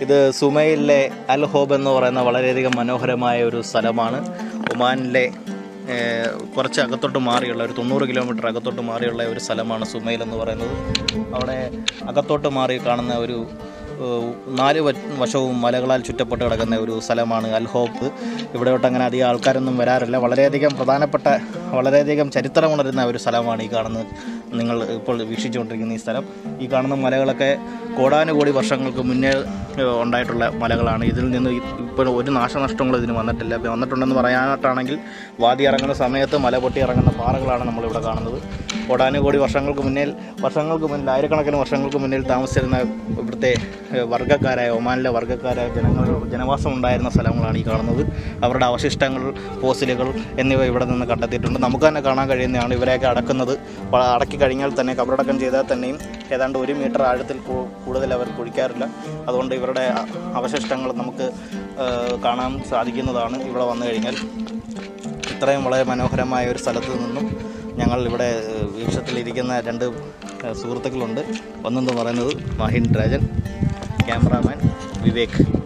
ഇത് സുമയിലെ അൽ ഹോബ് എന്ന് പറയുന്ന വളരെയധികം മനോഹരമായ ഒരു സ്ഥലമാണ് ഒമാനിലെ ഏഹ്, കുറച്ച് അകത്തോട്ട് മാറിയുള്ള ഒരു തൊണ്ണൂറ് കിലോമീറ്റർ അകത്തോട്ട് മാറിയുള്ള ഒരു സ്ഥലമാണ് സുമൈൽ എന്ന് പറയുന്നത് അവിടെ അകത്തോട്ട് മാറി കാണുന്ന ഒരു ഏഹ്, നാല് വ- വശവും മലകളാൽ ചുറ്റപ്പെട്ട് കിടക്കുന്ന ഒരു സ്ഥലമാണ് അൽ ഹോബ് ഇവിടെയോട്ട് അങ്ങനെ അധികം ആൾക്കാരൊന്നും വരാറില്ല വളരെയധികം പ്രധാനപ്പെട്ട വളരെയധികം ചരിത്രമുണരുന്ന ഒരു സ്ഥലമാണ് ഈ കാണുന്നത് നിങ്ങൾ ഇപ്പോൾ വീക്ഷിച്ചുകൊണ്ടിരിക്കുന്ന ഈ സ്ഥലം ഈ കാണുന്ന മലകളൊക്കെ കോടാനുകോടി വർഷങ്ങൾക്ക് മുന്നേ ഏഹ്, ഉണ്ടായിട്ടുള്ള മലകളാണ് ഇതിൽ നിന്ന് ഇ- ഇപ്പോൾ ഒരു നാശനഷ്ടങ്ങളും ഇതിന് വന്നിട്ടില്ല ഇപ്പം വന്നിട്ടുണ്ടെന്ന് പറയാനായിട്ടാണെങ്കിൽ വാതി ഇറങ്ങുന്ന സമയത്ത് മല പൊട്ടി ഇറങ്ങുന്ന പാറകളാണ് നമ്മളിവിടെ കാണുന്നത് കോടാനുകോടി വർഷങ്ങൾക്ക് മുന്നിൽ വർഷങ്ങൾക്ക് മുന്നിൽ ആയിരക്കണക്കിന് വർഷങ്ങൾക്ക് മുന്നിൽ താമസിച്ചിരുന്ന ഇവിടുത്തെ ഏഹ്, വർഗ്ഗക്കാരായ ഒമാനിലെ വർഗ്ഗക്കാരായ ജനങ്ങൾ ജനവാസം ഉണ്ടായിരുന്ന സ്ഥലങ്ങളാണ് ഈ കാണുന്നത് അവരുടെ അവശിഷ്ടങ്ങൾ ഫോസിലുകൾ എന്നിവ ഇവിടെ നിന്ന് കണ്ടെത്തിയിട്ടുണ്ട് നമുക്ക് തന്നെ കാണാൻ കഴിയുന്നതാണ് ഇവരെയൊക്കെ അടക്കുന്നത് വ- അടക്കി കഴിഞ്ഞാൽ തന്നെ കബറടക്കം ചെയ്താൽ തന്നെയും ഏതാണ്ട് ഒരു മീറ്റർ ആഴത്തിൽ കൂ- കൂടുതൽ അവർ കുഴിക്കാറില്ല അതുകൊണ്ട് ഇവരുടെ അ- അവശിഷ്ടങ്ങൾ നമുക്ക് ഏഹ്, കാണാൻ സാധിക്കുന്നതാണ് ഇവിടെ വന്നു കഴിഞ്ഞാൽ ഇത്രയും വളരെ മനോഹരമായ ഒരു സ്ഥലത്ത് നിന്നും ഞങ്ങൾ ഇവിടെ ഏഹ്, വീക്ഷണത്തിലിരിക്കുന്ന രണ്ട് ഏഹ്, സുഹൃത്തുക്കളുണ്ട് ഒന്നെന്ന് പറയുന്നത് മാഹിൻ രാജൻ ക്യാമറാമാൻ വിവേക്